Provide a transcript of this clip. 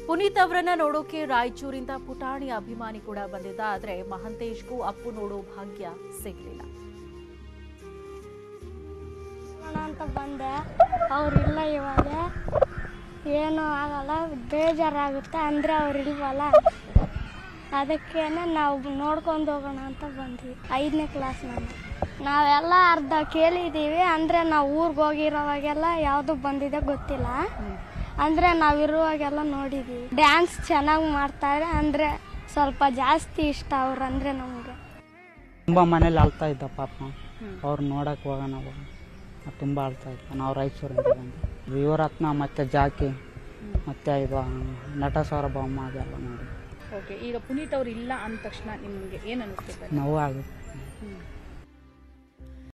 ಪುನೀತ್ ಅವರನ್ನ ನೋಡೋಕೆ ರಾಯಚೂರಿಂದ ಪುಟಾಣಿ ಅಭಿಮಾನಿ ಕೂಡ ಬಂದಿದ್ದ ಆದ್ರೆ ಮಹಂತೇಶ್ಗೂ ಅಪ್ಪು ನೋಡೋ ಭಾಗ್ಯ ಸಿಗ್ಲಿಲ್ಲ ಮಾಡೋಣ ಅಂತ ಬಂದೆ ಅವ್ರಿಲ್ಲ ಇವಾಗ ಏನೂ ಆಗಲ್ಲ ಬೇಜಾರಾಗುತ್ತೆ ಅಂದರೆ ಅವ್ರಿಲ್ವಲ್ಲ ಅದಕ್ಕೇನೆ ನಾವು ನೋಡ್ಕೊಂಡು ಹೋಗೋಣ ಅಂತ ಬಂದ್ವಿ ಐದನೇ ಕ್ಲಾಸ್ ನಾನು ನಾವೆಲ್ಲ ಅರ್ಧ ಕೇಳಿದ್ದೀವಿ ಅಂದರೆ ನಾವು ಊರಿಗೆ ಹೋಗಿರೋವಾಗೆಲ್ಲ ಯಾವುದು ಬಂದಿದೆ ಗೊತ್ತಿಲ್ಲ ಅಂದರೆ ನಾವಿರುವಾಗೆಲ್ಲ ನೋಡಿದ್ದೀವಿ ಡ್ಯಾನ್ಸ್ ಚೆನ್ನಾಗಿ ಮಾಡ್ತಾರೆ ಅಂದರೆ ಸ್ವಲ್ಪ ಜಾಸ್ತಿ ಇಷ್ಟ ಅವ್ರಂದರೆ ನಮಗೆ ತುಂಬ ಮನೇಲಿ ಅಳ್ತಾ ಇದ್ದ ಪಾಪ ಅವ್ರು ನೋಡಕ್ಕೆ ಹೋಗೋಣ ಹೋಗೋಣ ತುಂಬ ಅಳ್ತಾ ಇದ್ದ ನಾವು ರಾಯಚೂರಿಂದ ಬಂದು ಯುವರತ್ನ ಮತ್ತು ಜಾಕಿ ಮತ್ತು ಇದು ನಟ ಸಾರ್ವಭೌಮ ಅದೆಲ್ಲ ನೋಡಿ ಓಕೆ ಈಗ ಪುನೀತ್ ಅವ್ರು ಇಲ್ಲ ಅಂದ ತಕ್ಷಣ ನಿಮಗೆ ಏನು ಅನಿಸ್ತದೆ ನೋವು ಆಗುತ್ತೆ